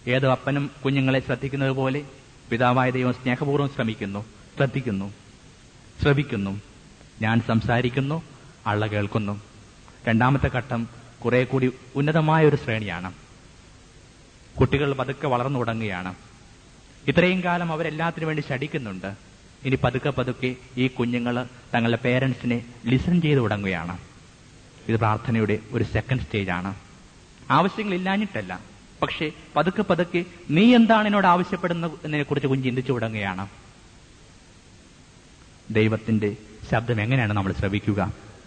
ഏത് അപ്പനും കുഞ്ഞുങ്ങളെ ശ്രദ്ധിക്കുന്നത് പോലെ പിതാവായ ദൈവം സ്നേഹപൂർവ്വം ശ്രമിക്കുന്നു ശ്രദ്ധിക്കുന്നു ശ്രവിക്കുന്നു ഞാൻ സംസാരിക്കുന്നു അള്ള കേൾക്കുന്നു രണ്ടാമത്തെ ഘട്ടം കുറെ കൂടി ഉന്നതമായ ഒരു ശ്രേണിയാണ് കുട്ടികൾ പതുക്കെ വളർന്നു തുടങ്ങുകയാണ് ഇത്രയും കാലം അവരെല്ലാത്തിനു വേണ്ടി ശടിക്കുന്നുണ്ട് ഇനി പതുക്കെ പതുക്കെ ഈ കുഞ്ഞുങ്ങൾ തങ്ങളുടെ പേരൻസിനെ ലിസൺ ചെയ്തു തുടങ്ങുകയാണ് ഇത് പ്രാർത്ഥനയുടെ ഒരു സെക്കൻഡ് സ്റ്റേജാണ് ആവശ്യങ്ങൾ ഇല്ലാഞ്ഞിട്ടല്ല പക്ഷേ പതുക്കെ പതുക്കെ നീ എന്താണ് എന്നോട് ആവശ്യപ്പെടുന്നതിനെ കുറിച്ച് കുഞ്ഞ് ചിന്തിച്ചു തുടങ്ങുകയാണ് ദൈവത്തിന്റെ ശബ്ദം എങ്ങനെയാണ് നമ്മൾ ശ്രവിക്കുക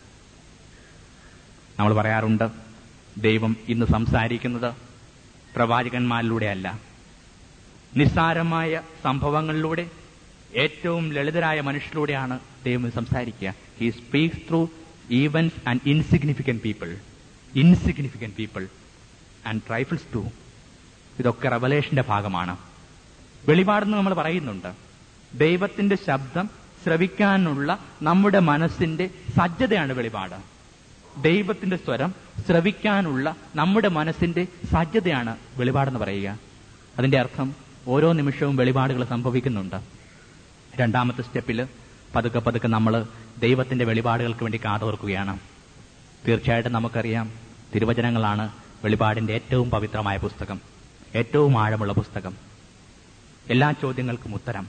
നമ്മൾ പറയാറുണ്ട് ദൈവം ഇന്ന് സംസാരിക്കുന്നത് പ്രവാചകന്മാരിലൂടെയല്ല നിസ്സാരമായ സംഭവങ്ങളിലൂടെ ഏറ്റവും ലളിതരായ മനുഷ്യരിലൂടെയാണ് ദൈവം സംസാരിക്കുക he speaks through evens and insignificant people insignificant people and trifles too ഇതൊക്കെ റവലേഷന്റെ ഭാഗമാണ് വെളിപാടെന്ന് നമ്മൾ പറയുന്നുണ്ട് ദൈവത്തിന്റെ ശബ്ദം ശ്രവിക്കാനുള്ള നമ്മുടെ മനസ്സിന്റെ സജ്ജതയാണ് വെളിപാട് ദൈവത്തിന്റെ സ്വരം ശ്രവിക്കാനുള്ള നമ്മുടെ മനസ്സിന്റെ സജ്ജതയാണ് വെളിപാടെന്ന് പറയുക അതിന്റെ അർത്ഥം ഓരോ നിമിഷവും വെളിപാടുകൾ സംഭവിക്കുന്നുണ്ട് രണ്ടാമത്തെ സ്റ്റെപ്പിൽ പതുക്കെ പതുക്കെ നമ്മൾ ദൈവത്തിന്റെ വെളിപാടുകൾക്ക് വേണ്ടി കാതോർക്കുകയാണ് തീർച്ചയായിട്ടും നമുക്കറിയാം തിരുവചനങ്ങളാണ് വെളിപാടിന്റെ ഏറ്റവും പവിത്രമായ പുസ്തകം ഏറ്റവും ആഴമുള്ള പുസ്തകം എല്ലാ ചോദ്യങ്ങൾക്കും ഉത്തരം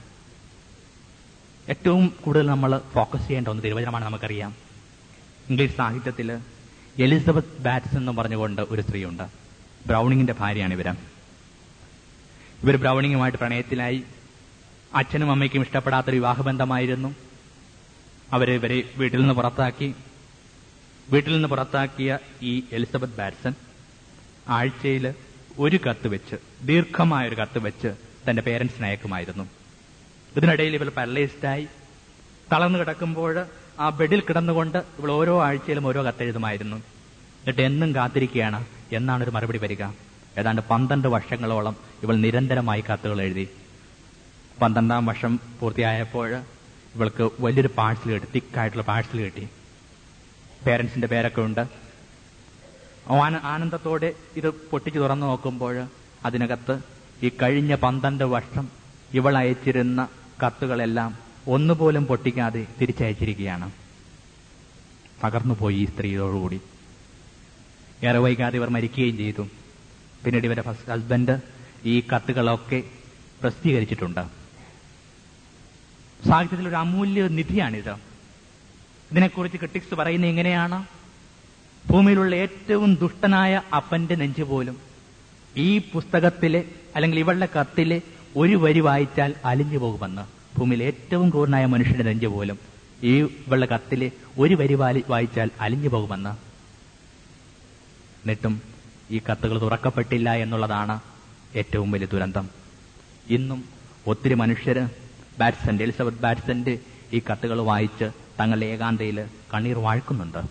ഏറ്റവും കൂടുതൽ നമ്മൾ ഫോക്കസ് ചെയ്യേണ്ട ഒന്ന് തിരുവചനമാണ് നമുക്കറിയാം ഇംഗ്ലീഷ് സാഹിത്യത്തിൽ എലിസബത്ത് ബാറ്റ്സ് എന്ന് പറഞ്ഞുകൊണ്ട് ഒരു സ്ത്രീയുണ്ട് ബ്രൗണിങ്ങിന്റെ ഭാര്യയാണ് ഇവര് ഇവർ ബ്രൗണിങ്ങുമായിട്ട് പ്രണയത്തിലായി അച്ഛനും അമ്മയ്ക്കും ഇഷ്ടപ്പെടാത്തൊരു വിവാഹബന്ധമായിരുന്നു അവരെ ഇവരെ വീട്ടിൽ നിന്ന് പുറത്താക്കി വീട്ടിൽ നിന്ന് പുറത്താക്കിയ ഈ എലിസബത്ത് ബാറ്റ്സൺ ആഴ്ചയിൽ ഒരു കത്ത് വെച്ച് ദീർഘമായ ഒരു കത്ത് വെച്ച് തന്റെ പേരൻസിന് അയക്കുമായിരുന്നു ഇതിനിടയിൽ ഇവൾ പാരലൈസ്ഡായി തളർന്നു കിടക്കുമ്പോൾ ആ ബെഡിൽ കിടന്നുകൊണ്ട് ഇവൾ ഓരോ ആഴ്ചയിലും ഓരോ കത്തെഴുതുമായിരുന്നു എന്നിട്ട് എന്നും കാത്തിരിക്കുകയാണ് എന്നാണ് ഒരു മറുപടി വരിക ഏതാണ്ട് പന്ത്രണ്ട് വർഷങ്ങളോളം ഇവൾ നിരന്തരമായി കത്തുകൾ എഴുതി പന്ത്രണ്ടാം വർഷം പൂർത്തിയായപ്പോൾ ഇവൾക്ക് വലിയൊരു പാഴ്സൽ കിട്ടി തിക്കായിട്ടുള്ള പാഴ്സൽ കിട്ടി പേരൻസിന്റെ പേരൊക്കെ ഉണ്ട് ആന- ആനന്ദത്തോടെ ഇത് പൊട്ടിച്ചു തുറന്നു നോക്കുമ്പോൾ അതിനകത്ത് ഈ കഴിഞ്ഞ പന്ത്രണ്ട് വർഷം ഇവൾ അയച്ചിരുന്ന കത്തുകളെല്ലാം ഒന്നുപോലും പൊട്ടിക്കാതെ തിരിച്ചയച്ചിരിക്കുകയാണ് പകർന്നുപോയി ഈ സ്ത്രീയോടുകൂടി ഏറെ വൈകാതെ ഇവർ മരിക്കുകയും ചെയ്തു പിന്നീട് ഇവരുടെ ഫസ്റ്റ് ഹസ്ബൻഡ് ഈ കത്തുകളൊക്കെ പ്രസിദ്ധീകരിച്ചിട്ടുണ്ട് സാഹിത്യത്തിൽ ഒരു അമൂല്യ നിധിയാണിത് ഇതിനെക്കുറിച്ച് ക്രിട്ടിക്സ് പറയുന്നത് ഇങ്ങനെയാണ് ഭൂമിയിലുള്ള ഏറ്റവും ദുഷ്ടനായ അപ്പന്റെ നെഞ്ചു പോലും ഈ പുസ്തകത്തിലെ അല്ലെങ്കിൽ ഇവളുടെ കത്തിലെ ഒരു വരി വായിച്ചാൽ അലിഞ്ഞു പോകുമെന്ന് ഭൂമിയിലെ ഏറ്റവും ക്രൂരനായ മനുഷ്യന്റെ നെഞ്ചു പോലും ഈ ഇവളുടെ കത്തിലെ ഒരു വരി വാലി വായിച്ചാൽ അലിഞ്ഞു പോകുമെന്ന് എന്നിട്ടും ഈ കത്തുകൾ തുറക്കപ്പെട്ടില്ല എന്നുള്ളതാണ് ഏറ്റവും വലിയ ദുരന്തം ഇന്നും ഒത്തിരി മനുഷ്യര് ബാറ്റ്സന്റെ എലിസബത്ത് ബാറ്റ്സന്റെ ഈ കത്തുകൾ വായിച്ച് തങ്ങളുടെ ഏകാന്തയിൽ കണ്ണീർ വാഴ്ക്കുന്നുണ്ട്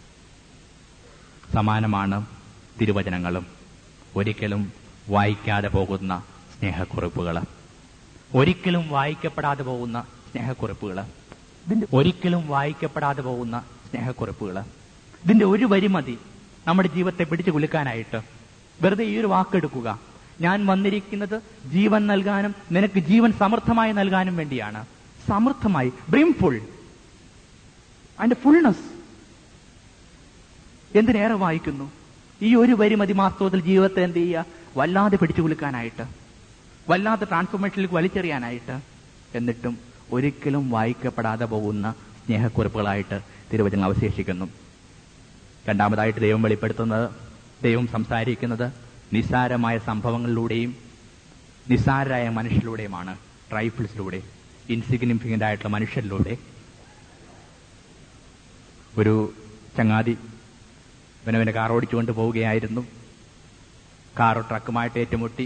സമാനമാണ് തിരുവചനങ്ങളും ഒരിക്കലും വായിക്കാതെ പോകുന്ന സ്നേഹക്കുറിപ്പുകൾ ഒരിക്കലും വായിക്കപ്പെടാതെ പോകുന്ന സ്നേഹക്കുറിപ്പുകൾ ഇതിന്റെ ഒരിക്കലും വായിക്കപ്പെടാതെ പോകുന്ന സ്നേഹക്കുറിപ്പുകൾ ഇതിന്റെ ഒരു വരി മതി നമ്മുടെ ജീവിതത്തെ പിടിച്ചു കുലുക്കാനായിട്ട് വെറുതെ ഈ ഒരു വാക്കെടുക്കുക ഞാൻ വന്നിരിക്കുന്നത് ജീവൻ നൽകാനും നിനക്ക് ജീവൻ സമൃദ്ധമായി നൽകാനും വേണ്ടിയാണ് സമൃദ്ധമായി ബ്രിംഫുൾ അതിന്റെ ഫുൾനെസ് എന്തിനേറെ വായിക്കുന്നു ഈ ഒരു വരി മതി വാസ്തവത്തിൽ ജീവിതത്തെ എന്ത് ചെയ്യുക വല്ലാതെ പിടിച്ചു കുലുക്കാനായിട്ട് വല്ലാതെ ട്രാൻസ്ഫോർമേഷനിലേക്ക് വലിച്ചെറിയാനായിട്ട് എന്നിട്ടും ഒരിക്കലും വായിക്കപ്പെടാതെ പോകുന്ന സ്നേഹക്കുറിപ്പുകളായിട്ട് തിരുവചനം അവശേഷിക്കുന്നു രണ്ടാമതായിട്ട് ദൈവം വെളിപ്പെടുത്തുന്നത് ദൈവം സംസാരിക്കുന്നത് നിസ്സാരമായ സംഭവങ്ങളിലൂടെയും നിസ്സാരരായ മനുഷ്യരിലൂടെയുമാണ് ട്രൈഫിൾസിലൂടെ ഇൻസിഗ്നിഫിക്കന്റ് ആയിട്ടുള്ള മനുഷ്യരിലൂടെ ഒരു ചങ്ങാതി ഇവനവനെ കാർ ഓടിച്ചുകൊണ്ട് പോവുകയായിരുന്നു കാർ ട്രക്കുമായിട്ട് ഏറ്റുമുട്ടി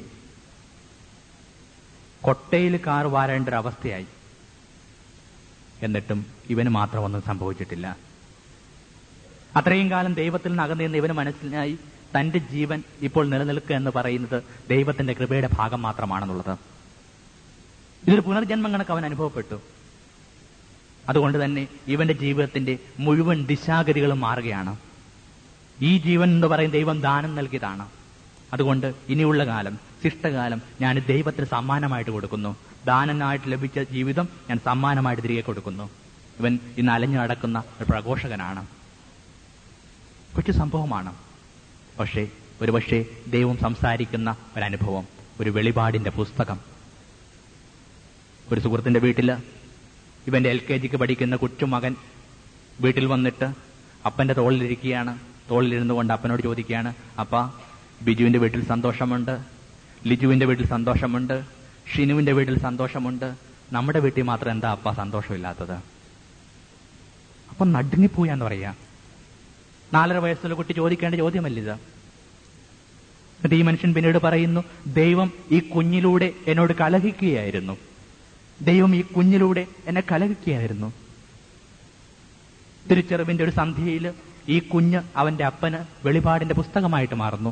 കൊട്ടയിൽ കാർ വാരേണ്ട ഒരു അവസ്ഥയായി എന്നിട്ടും ഇവന് മാത്രം ഒന്നും സംഭവിച്ചിട്ടില്ല അത്രയും കാലം ദൈവത്തിൽ നിന്ന് അകന്നു നിന്ന് ഇവന് മനസ്സിലായി തന്റെ ജീവൻ ഇപ്പോൾ നിലനിൽക്കുക എന്ന് പറയുന്നത് ദൈവത്തിന്റെ കൃപയുടെ ഭാഗം മാത്രമാണെന്നുള്ളത് ഇതൊരു പുനർജന്മം കണക്ക് അവൻ അനുഭവപ്പെട്ടു അതുകൊണ്ട് തന്നെ ഇവന്റെ ജീവിതത്തിന്റെ മുഴുവൻ ദിശാഗതികളും മാറുകയാണ് ഈ ജീവൻ എന്ന് പറയുന്ന ദൈവം ദാനം നൽകിയതാണ് അതുകൊണ്ട് ഇനിയുള്ള കാലം ശിഷ്ടകാലം ഞാൻ ദൈവത്തിന് സമ്മാനമായിട്ട് കൊടുക്കുന്നു ദാനനായിട്ട് ലഭിച്ച ജീവിതം ഞാൻ സമ്മാനമായിട്ട് തിരികെ കൊടുക്കുന്നു ഇവൻ ഇന്ന് അലഞ്ഞു നടക്കുന്ന ഒരു പ്രഘോഷകനാണ് കൊച്ചു സംഭവമാണ് പക്ഷേ ഒരുപക്ഷെ ദൈവം സംസാരിക്കുന്ന ഒരനുഭവം ഒരു വെളിപാടിന്റെ പുസ്തകം ഒരു സുഹൃത്തിന്റെ വീട്ടില് ഇവന്റെ എൽ കെ ജിക്ക് പഠിക്കുന്ന കൊച്ചുമകൻ വീട്ടിൽ വന്നിട്ട് അപ്പന്റെ തോളിലിരിക്കുകയാണ് തോളിലിരുന്നു കൊണ്ട് അപ്പനോട് ചോദിക്കുകയാണ് അപ്പ ബിജുവിന്റെ വീട്ടിൽ സന്തോഷമുണ്ട് ലിജുവിന്റെ വീട്ടിൽ സന്തോഷമുണ്ട് ഷിനുവിന്റെ വീട്ടിൽ സന്തോഷമുണ്ട് നമ്മുടെ വീട്ടിൽ മാത്രം എന്താ അപ്പ സന്തോഷമില്ലാത്തത് അപ്പൊ നടുങ്ങിപ്പോയാന്ന് പറയാ നാലര വയസ്സുള്ള കുട്ടി ചോദിക്കേണ്ട ചോദ്യമല്ലിത് എന്നിട്ട് ഈ മനുഷ്യൻ പിന്നീട് പറയുന്നു ദൈവം ഈ കുഞ്ഞിലൂടെ എന്നോട് കലഹിക്കുകയായിരുന്നു ദൈവം ഈ കുഞ്ഞിലൂടെ എന്നെ കലഹിക്കുകയായിരുന്നു തിരിച്ചറിവിന്റെ ഒരു സന്ധ്യയിൽ ഈ കുഞ്ഞ് അവന്റെ അപ്പന് വെളിപാടിന്റെ പുസ്തകമായിട്ട് മാറുന്നു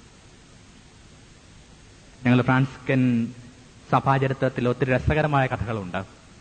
ഞങ്ങൾ ഫ്രാൻസ്കൻ സഭാചരിത്രത്തിൽ ഒത്തിരി രസകരമായ കഥകളുണ്ട്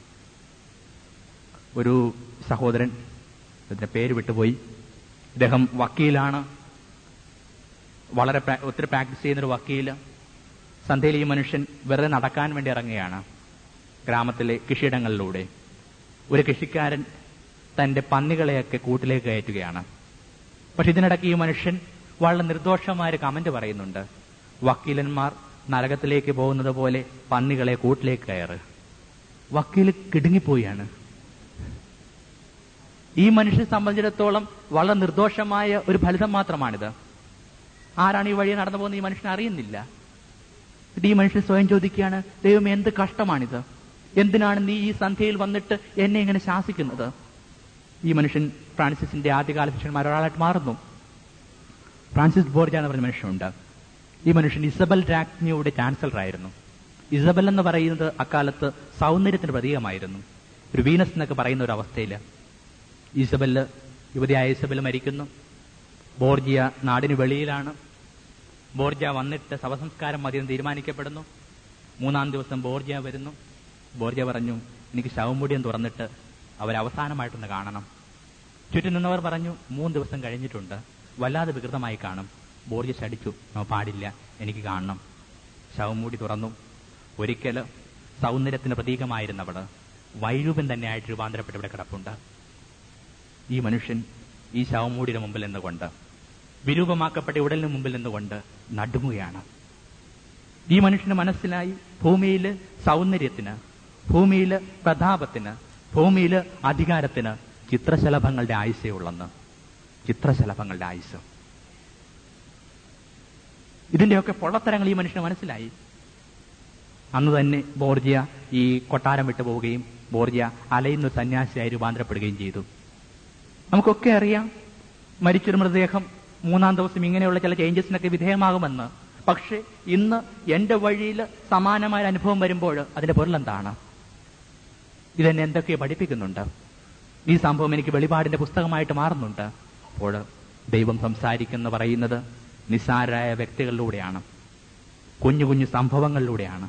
ഒരു സഹോദരൻ ഇതിന്റെ പേര് വിട്ടുപോയി ഇദ്ദേഹം വക്കീലാണ് വളരെ പ്രാ- ഒത്തിരി പ്രാക്ടീസ് ചെയ്യുന്ന ഒരു വക്കീല് സന്ധ്യയിൽ ഈ മനുഷ്യൻ വെറുതെ നടക്കാൻ വേണ്ടി ഇറങ്ങുകയാണ് ഗ്രാമത്തിലെ കൃഷിയിടങ്ങളിലൂടെ ഒരു കൃഷിക്കാരൻ തന്റെ പന്നികളെയൊക്കെ കൂട്ടിലേക്ക് കയറ്റുകയാണ് പക്ഷെ ഇതിനിടയ്ക്ക് ഈ മനുഷ്യൻ വളരെ നിർദോഷമായ ഒരു കമന്റ് പറയുന്നുണ്ട് വക്കീലന്മാർ നരകത്തിലേക്ക് പോകുന്നത് പോലെ പന്നികളെ കൂട്ടിലേക്ക് കയറ് വക്കീല് കിടുങ്ങിപ്പോയാണ് ഈ മനുഷ്യനെ സംബന്ധിച്ചിടത്തോളം വളരെ നിർദോഷമായ ഒരു ഫലിതം മാത്രമാണിത് ആരാണ് ഈ വഴി നടന്നു പോകുന്നത് ഈ മനുഷ്യൻ അറിയുന്നില്ല എന്നിട്ട് ഈ മനുഷ്യൻ സ്വയം ചോദിക്കുകയാണ് ദൈവം എന്ത് കഷ്ടമാണിത് എന്തിനാണ് നീ ഈ സന്ധ്യയിൽ വന്നിട്ട് എന്നെ ഇങ്ങനെ ശാസിക്കുന്നത് ഈ മനുഷ്യൻ ഫ്രാൻസിസിന്റെ ആദ്യകാല ശിഷ്യന്മാർ ഒരാളായിട്ട് മാറുന്നു ഫ്രാൻസിസ് ബോർജ എന്ന് പറഞ്ഞ മനുഷ്യനുണ്ട് ഈ മനുഷ്യൻ ഇസബൽ രാജ്ഞിയുടെ ചാൻസലർ ആയിരുന്നു ഇസബൽ എന്ന് പറയുന്നത് അക്കാലത്ത് സൗന്ദര്യത്തിന്റെ പ്രതീകമായിരുന്നു ഒരു വീനസ് എന്നൊക്കെ പറയുന്ന ഒരു അവസ്ഥയിൽ ഈസബല് യുവതിയായ ഈസബൽ മരിക്കുന്നു ബോർജിയ നാടിന് വെളിയിലാണ് ബോർജിയ വന്നിട്ട് ശവസംസ്കാരം മതിയെന്ന് തീരുമാനിക്കപ്പെടുന്നു മൂന്നാം ദിവസം ബോർജിയ വരുന്നു ബോർജിയ പറഞ്ഞു എനിക്ക് ശവമുടിയം തുറന്നിട്ട് അവരവസാനമായിട്ടൊന്ന് കാണണം ചുറ്റും നിന്നവർ പറഞ്ഞു മൂന്ന് ദിവസം കഴിഞ്ഞിട്ടുണ്ട് വല്ലാതെ വികൃതമായി കാണും ബോർജിയ ശടിച്ചു "നോ, പാടില്ല എനിക്ക് കാണണം ശവമൂടി തുറന്നു ഒരിക്കല് സൗന്ദര്യത്തിന് പ്രതീകമായിരുന്നവള് വൈരൂപൻ തന്നെയായിട്ട് രൂപാന്തരപ്പെട്ട് ഇവിടെ കിടപ്പുണ്ട് ഈ മനുഷ്യൻ ഈ ശവമൂടിയുടെ മുമ്പിൽ നിന്നുകൊണ്ട് വിരൂപമാക്കപ്പെട്ട ഉടലിന് മുമ്പിൽ നിന്നുകൊണ്ട് നടുങ്ങുകയാണ് ഈ മനുഷ്യന് മനസ്സിലായി ഭൂമിയില് സൗന്ദര്യത്തിന് ഭൂമിയില് പ്രതാപത്തിന് ഭൂമിയില് അധികാരത്തിന് ചിത്രശലഭങ്ങളുടെ ആയുസേ ഉള്ളെന്ന് ചിത്രശലഭങ്ങളുടെ ആയുസ് ഇതിന്റെയൊക്കെ പൊള്ളത്തരങ്ങൾ ഈ മനുഷ്യന് മനസ്സിലായി അന്ന് തന്നെ ബോർജിയ ഈ കൊട്ടാരം വിട്ടു പോവുകയും ബോർജിയ അലയുന്ന ഒരു സന്യാസിയായി രൂപാന്തരപ്പെടുകയും ചെയ്തു നമുക്കൊക്കെ അറിയാം മരിച്ചൊരു മൃതദേഹം മൂന്നാം ദിവസം ഇങ്ങനെയുള്ള ചില ചേഞ്ചസിനൊക്കെ വിധേയമാകുമെന്ന് പക്ഷെ ഇന്ന് എന്റെ വഴിയിൽ സമാനമായ ഒരു അനുഭവം വരുമ്പോൾ അതിന്റെ പൊരുൾ എന്താണ് ഇതെന്നെ എന്തൊക്കെ പഠിപ്പിക്കുന്നുണ്ട് ഈ സംഭവം എനിക്ക് വെളിപാടിന്റെ പുസ്തകമായിട്ട് മാറുന്നുണ്ട് അപ്പോൾ ദൈവം സംസാരിക്കുന്ന പറയുന്നത് നിസ്സാരായ വ്യക്തികളിലൂടെയാണ് കുഞ്ഞു കുഞ്ഞു സംഭവങ്ങളിലൂടെയാണ്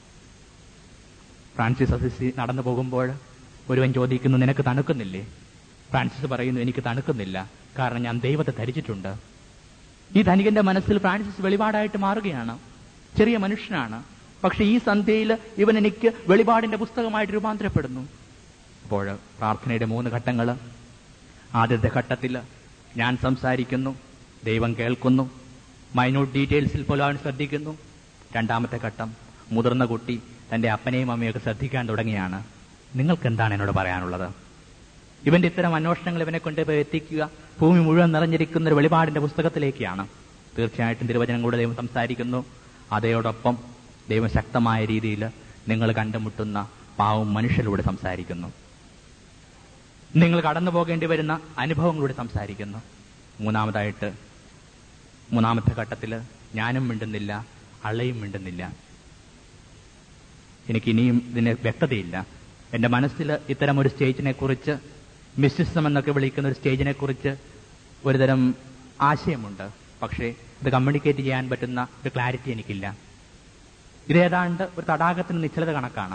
ഫ്രാൻസിസ് അസിസി നടന്നു പോകുമ്പോൾ ഒരുവൻ ചോദിക്കുന്നു നിനക്ക് തണുക്കുന്നില്ലേ ഫ്രാൻസിസ് പറയുന്നു എനിക്ക് തണുക്കുന്നില്ല കാരണം ഞാൻ ദൈവത്തെ ധരിച്ചിട്ടുണ്ട് ഈ ധനികന്റെ മനസ്സിൽ ഫ്രാൻസിസ് വെളിപാടായിട്ട് മാറുകയാണ് ചെറിയ മനുഷ്യനാണ് പക്ഷെ ഈ സന്ധ്യയിൽ ഇവൻ എനിക്ക് വെളിപാടിന്റെ പുസ്തകമായിട്ട് രൂപാന്തരപ്പെടുന്നു അപ്പോൾ പ്രാർത്ഥനയുടെ മൂന്ന് ഘട്ടങ്ങൾ ആദ്യത്തെ ഘട്ടത്തിൽ ഞാൻ സംസാരിക്കുന്നു ദൈവം കേൾക്കുന്നു മൈന്യൂട്ട് ഡീറ്റെയിൽസിൽ പോലും അവൻ ശ്രദ്ധിക്കുന്നു രണ്ടാമത്തെ ഘട്ടം മുതിർന്ന കുട്ടി തന്റെ അപ്പനെയും അമ്മയൊക്കെ ശ്രദ്ധിക്കാൻ തുടങ്ങിയാണ് നിങ്ങൾക്ക് എന്താണ് എന്നോട് പറയാനുള്ളത് ഇവന്റെ ഇത്തരം അന്വേഷണങ്ങൾ ഇവനെ കൊണ്ടുപോയി എത്തിക്കുക ഭൂമി മുഴുവൻ നിറഞ്ഞിരിക്കുന്ന ഒരു വെളിപാടിന്റെ പുസ്തകത്തിലേക്കാണ് തീർച്ചയായിട്ടും തിരുവചനങ്ങളുടെ ദൈവം സംസാരിക്കുന്നു അതോടൊപ്പം ദൈവം ശക്തമായ രീതിയിൽ നിങ്ങൾ കണ്ടുമുട്ടുന്ന പാവം മനുഷ്യരിലൂടെ സംസാരിക്കുന്നു നിങ്ങൾ കടന്നു പോകേണ്ടി വരുന്ന അനുഭവങ്ങളിലൂടെ സംസാരിക്കുന്നു മൂന്നാമതായിട്ട് മൂന്നാമത്തെ ഘട്ടത്തിൽ ഞാനും മിണ്ടുന്നില്ല അള്ളയും മിണ്ടുന്നില്ല എനിക്ക് ഇനിയും ഇതിന് വ്യക്തതയില്ല എന്റെ മനസ്സിൽ ഇത്തരം ഒരു സ്റ്റേജിനെ കുറിച്ച് മിസ്റ്റിസം എന്നൊക്കെ വിളിക്കുന്ന ഒരു സ്റ്റേജിനെ കുറിച്ച് ഒരുതരം ആശയമുണ്ട് പക്ഷേ ഇത് കമ്മ്യൂണിക്കേറ്റ് ചെയ്യാൻ പറ്റുന്ന ഒരു ക്ലാരിറ്റി എനിക്കില്ല ഇതേതാണ്ട് ഒരു തടാകത്തിന് നിശ്ചലത കണക്കാണ്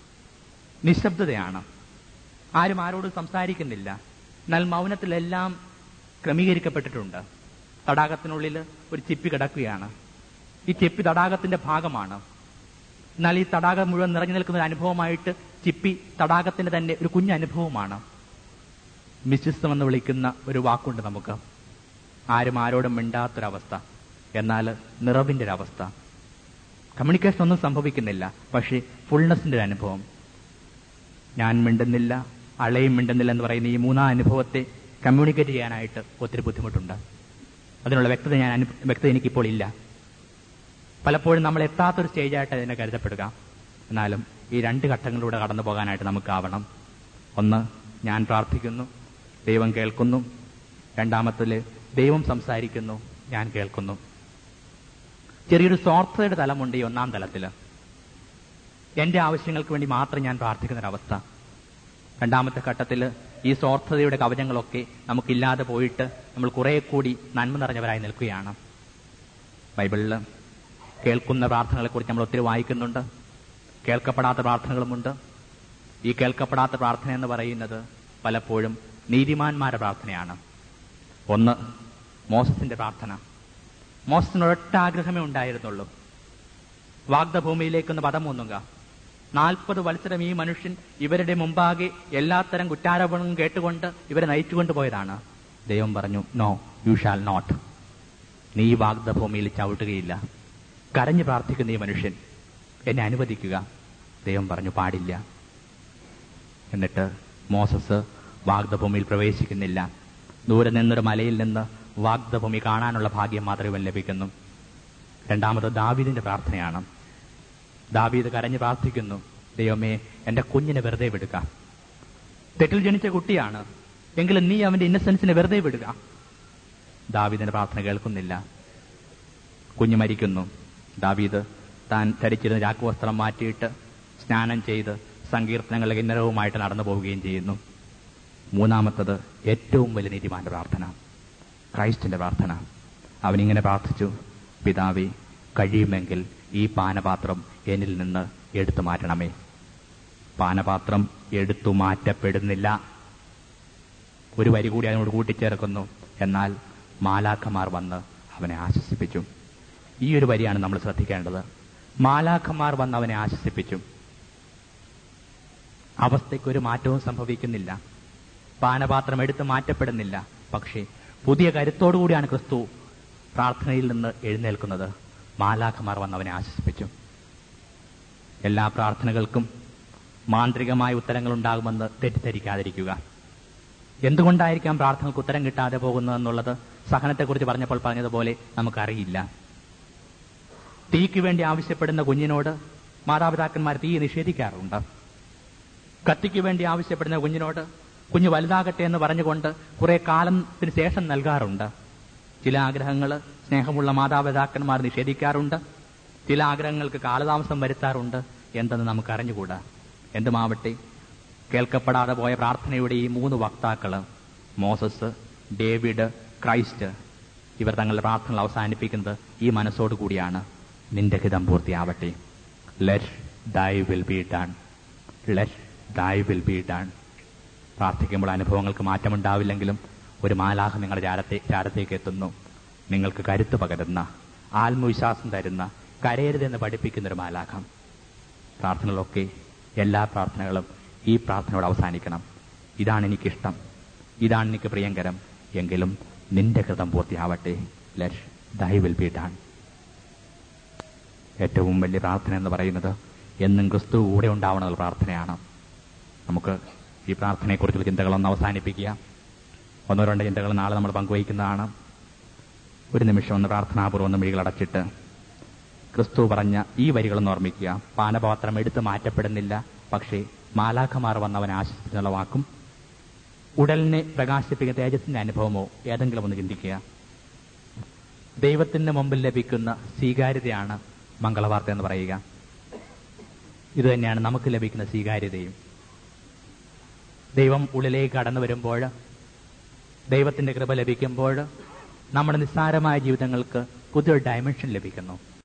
നിശബ്ദതയാണ് ആരും ആരോടും സംസാരിക്കുന്നില്ല എന്നാൽ മൗനത്തിലെല്ലാം ക്രമീകരിക്കപ്പെട്ടിട്ടുണ്ട് തടാകത്തിനുള്ളിൽ ഒരു ചിപ്പി കിടക്കുകയാണ് ഈ ചിപ്പി തടാകത്തിന്റെ ഭാഗമാണ് എന്നാൽ ഈ തടാകം മുഴുവൻ നിറഞ്ഞു നിൽക്കുന്ന ഒരു അനുഭവമായിട്ട് ചിപ്പി തടാകത്തിന്റെ തന്നെ ഒരു കുഞ്ഞു അനുഭവമാണ് മിശിസ്തം എന്ന് വിളിക്കുന്ന ഒരു വാക്കുണ്ട് നമുക്ക് ആരും ആരോടും മിണ്ടാത്തൊരവസ്ഥ എന്നാൽ നിറവിന്റെ ഒരു അവസ്ഥ കമ്മ്യൂണിക്കേഷൻ ഒന്നും സംഭവിക്കുന്നില്ല പക്ഷേ ഫുൾനെസിന്റെ ഒരു അനുഭവം ഞാൻ മിണ്ടുന്നില്ല അളയും മിണ്ടുന്നില്ല എന്ന് പറയുന്ന ഈ മൂന്നാം അനുഭവത്തെ കമ്മ്യൂണിക്കേറ്റ് ചെയ്യാനായിട്ട് ഒത്തിരി ബുദ്ധിമുട്ടുണ്ട് അതിനുള്ള വ്യക്തത ഞാൻ അനു- വ്യക്തത എനിക്കിപ്പോൾ ഇല്ല പലപ്പോഴും നമ്മൾ എത്താത്തൊരു സ്റ്റേജായിട്ട് അതിനെ കരുതപ്പെടുക എന്നാലും ഈ രണ്ട് ഘട്ടങ്ങളിലൂടെ കടന്നു പോകാനായിട്ട് നമുക്കാവണം ഒന്ന് ഞാൻ പ്രാർത്ഥിക്കുന്നു ദൈവം കേൾക്കുന്നു രണ്ടാമത്തില് ദൈവം സംസാരിക്കുന്നു ഞാൻ കേൾക്കുന്നു ചെറിയൊരു സ്വാർത്ഥതയുടെ തലമുണ്ട് ഈ ഒന്നാം തലത്തില് എന്റെ ആവശ്യങ്ങൾക്ക് വേണ്ടി മാത്രം ഞാൻ പ്രാർത്ഥിക്കുന്ന ഒരവസ്ഥ രണ്ടാമത്തെ ഘട്ടത്തിൽ ഈ സ്വാർത്ഥതയുടെ കവചങ്ങളൊക്കെ നമുക്കില്ലാതെ പോയിട്ട് നമ്മൾ കുറെ കൂടി നന്മ നിറഞ്ഞവരായി നിൽക്കുകയാണ് ബൈബിളിൽ കേൾക്കുന്ന പ്രാർത്ഥനകളെക്കുറിച്ച് നമ്മൾ ഒത്തിരി വായിക്കുന്നുണ്ട് കേൾക്കപ്പെടാത്ത പ്രാർത്ഥനകളുമുണ്ട് ഈ കേൾക്കപ്പെടാത്ത പ്രാർത്ഥന എന്ന് പറയുന്നത് പലപ്പോഴും നീതിമാന്മാരുടെ പ്രാർത്ഥനയാണ് ഒന്ന് മോസസിന്റെ പ്രാർത്ഥന മോസസിന് ഒരൊറ്റ ആഗ്രഹമേ ഉണ്ടായിരുന്നുള്ളൂ വാഗ്ദഭൂമിയിലേക്കൊന്ന് പദം ഒന്നുക നാൽപ്പത് വത്സരം ഈ മനുഷ്യൻ ഇവരുടെ മുമ്പാകെ എല്ലാത്തരം കുറ്റാരോപണവും കേട്ടുകൊണ്ട് ഇവരെ നയിച്ചുകൊണ്ട് പോയതാണ് ദൈവം പറഞ്ഞു നോ യു ഷാൽ നോട്ട് നീ ഈ വാഗ്ദഭൂമിയിൽ ചവിട്ടുകയില്ല കരഞ്ഞു പ്രാർത്ഥിക്കുന്ന ഈ മനുഷ്യൻ എന്നെ അനുവദിക്കുക ദൈവം പറഞ്ഞു പാടില്ല എന്നിട്ട് മോസസ് വാഗ്ദഭൂമിയിൽ പ്രവേശിക്കുന്നില്ല ദൂരെ നിന്നൊരു മലയിൽ നിന്ന് വാഗ്ദഭൂമി കാണാനുള്ള ഭാഗ്യം മാത്രമേ ഇവൻ ലഭിക്കുന്നു രണ്ടാമത് ദാവീദിന്റെ പ്രാർത്ഥനയാണ് ദാവീദ് കരഞ്ഞ് പ്രാർത്ഥിക്കുന്നു ദൈവമേ എന്റെ കുഞ്ഞിനെ വെറുതെ വിടുക തെറ്റിൽ ജനിച്ച കുട്ടിയാണ് എങ്കിലും നീ അവന്റെ ഇന്നസെൻസിനെ വെറുതെ വിടുക ദാവീദിന്റെ പ്രാർത്ഥന കേൾക്കുന്നില്ല കുഞ്ഞ് മരിക്കുന്നു ദാവീദ് താൻ ധരിച്ചിരുന്ന രാക്കുവസ്ത്രം മാറ്റിയിട്ട് സ്നാനം ചെയ്ത് സങ്കീർത്തനങ്ങളുടെ കിന്നരവുമായിട്ട് നടന്നു പോവുകയും ചെയ്യുന്നു മൂന്നാമത്തത് ഏറ്റവും വലിയ നീതിമാന്റെ പ്രാർത്ഥന ക്രൈസ്റ്റിന്റെ പ്രാർത്ഥന അവനിങ്ങനെ പ്രാർത്ഥിച്ചു പിതാവേ കഴിയുമെങ്കിൽ ഈ പാനപാത്രം എന്നിൽ നിന്ന് എടുത്തു മാറ്റണമേ പാനപാത്രം എടുത്തു മാറ്റപ്പെടുന്നില്ല ഒരു വരി കൂടി അതിനോട് കൂട്ടിച്ചേർക്കുന്നു എന്നാൽ മാലാഖമാർ വന്ന് അവനെ ആശ്വസിപ്പിച്ചു ഈ ഒരു വരിയാണ് നമ്മൾ ശ്രദ്ധിക്കേണ്ടത് മാലാഖമാർ വന്ന് അവനെ ആശ്വസിപ്പിച്ചു അവസ്ഥയ്ക്ക് ഒരു മാറ്റവും സംഭവിക്കുന്നില്ല പാനപാത്രം എടുത്ത് മാറ്റപ്പെടുന്നില്ല പക്ഷേ പുതിയ കരുത്തോടുകൂടിയാണ് ക്രിസ്തു പ്രാർത്ഥനയിൽ നിന്ന് എഴുന്നേൽക്കുന്നത് മാലാഖമാർ വന്ന് അവനെ ആശ്വസിപ്പിച്ചു എല്ലാ പ്രാർത്ഥനകൾക്കും മാന്ത്രികമായ ഉത്തരങ്ങൾ ഉണ്ടാകുമെന്ന് തെറ്റിദ്ധരിക്കാതിരിക്കുക എന്തുകൊണ്ടായിരിക്കാം പ്രാർത്ഥനകൾക്ക് ഉത്തരം കിട്ടാതെ പോകുന്നതെന്നുള്ളത് സഹനത്തെക്കുറിച്ച് പറഞ്ഞപ്പോൾ പറഞ്ഞതുപോലെ നമുക്കറിയില്ല തീക്ക് വേണ്ടി ആവശ്യപ്പെടുന്ന കുഞ്ഞിനോട് മാതാപിതാക്കന്മാർ തീ നിഷേധിക്കാറുണ്ട് കത്തിക്ക് വേണ്ടി ആവശ്യപ്പെടുന്ന കുഞ്ഞിനോട് കുഞ്ഞ് വലുതാകട്ടെ എന്ന് പറഞ്ഞുകൊണ്ട് കുറെ കാലത്തിന് ശേഷം നൽകാറുണ്ട് ചില ആഗ്രഹങ്ങൾ സ്നേഹമുള്ള മാതാപിതാക്കന്മാർ നിഷേധിക്കാറുണ്ട് ചില ആഗ്രഹങ്ങൾക്ക് കാലതാമസം വരുത്താറുണ്ട് എന്തെന്ന് നമുക്ക് അറിഞ്ഞുകൂടാ എന്തുമാവട്ടെ കേൾക്കപ്പെടാതെ പോയ പ്രാർത്ഥനയുടെ ഈ മൂന്ന് വക്താക്കള് മോസസ് ഡേവിഡ് ക്രൈസ്റ്റ് ഇവർ തങ്ങളുടെ പ്രാർത്ഥനകൾ അവസാനിപ്പിക്കുന്നത് ഈ മനസ്സോടു കൂടിയാണ് നിന്റെ ഹിതം പൂർത്തിയാവട്ടെ let thy will be done let thy will be done പ്രാർത്ഥിക്കുമ്പോൾ അനുഭവങ്ങൾക്ക് മാറ്റമുണ്ടാവില്ലെങ്കിലും ഒരു മാലാഹ നിങ്ങളുടെ ചാരത്തെ ചാരത്തേക്ക് എത്തുന്നു നിങ്ങൾക്ക് കരുത്ത് പകരുന്ന ആത്മവിശ്വാസം തരുന്ന കരയരുതെന്ന് പഠിപ്പിക്കുന്ന ഒരു മാലാഖം പ്രാർത്ഥനകളൊക്കെ എല്ലാ പ്രാർത്ഥനകളും ഈ പ്രാർത്ഥനയോട് അവസാനിക്കണം ഇതാണ് എനിക്കിഷ്ടം ഇതാണ് എനിക്ക് പ്രിയങ്കരം എങ്കിലും നിന്റെ കൃതം പൂർത്തിയാവട്ടെ let thy will be done ഏറ്റവും വലിയ പ്രാർത്ഥന എന്ന് പറയുന്നത് എന്നും ക്രിസ്തു കൂടെ ഉണ്ടാവണമെന്ന പ്രാർത്ഥനയാണ് നമുക്ക് ഈ പ്രാർത്ഥനയെക്കുറിച്ചുള്ള ചിന്തകളൊന്ന് അവസാനിപ്പിക്കുക ഒന്നോ രണ്ടോ ചിന്തകൾ നാളെ നമ്മൾ പങ്കുവയ്ക്കുന്നതാണ് ഒരു നിമിഷം ഒന്ന് പ്രാർത്ഥനാപൂർവ്വം ഒന്ന് മിഴികളടച്ചിട്ട് ക്രിസ്തു പറഞ്ഞ ഈ വരികളൊന്ന് ഓർമ്മിക്കുക പാനപാത്രം എടുത്തു മാറ്റപ്പെടുന്നില്ല പക്ഷേ മാലാഖമാർ വന്നവൻ ആശ്വസിപ്പിച്ചുള്ള വാക്കും ഉടലിനെ പ്രകാശിപ്പിക്കുന്ന തേജസ്സിന്റെ അനുഭവമോ ഏതെങ്കിലും ഒന്ന് ചിന്തിക്കുക ദൈവത്തിന്റെ മുമ്പിൽ ലഭിക്കുന്ന സ്വീകാര്യതയാണ് മംഗളവാർത്ത എന്ന് പറയുക ഇത് തന്നെയാണ് നമുക്ക് ലഭിക്കുന്ന സ്വീകാര്യതയും ദൈവം ഉള്ളിലേക്ക് കടന്നു വരുമ്പോൾ ദൈവത്തിന്റെ കൃപ ലഭിക്കുമ്പോൾ നമ്മുടെ നിസ്സാരമായ ജീവിതങ്ങൾക്ക് പുതിയൊരു ഡയമെൻഷൻ ലഭിക്കുന്നു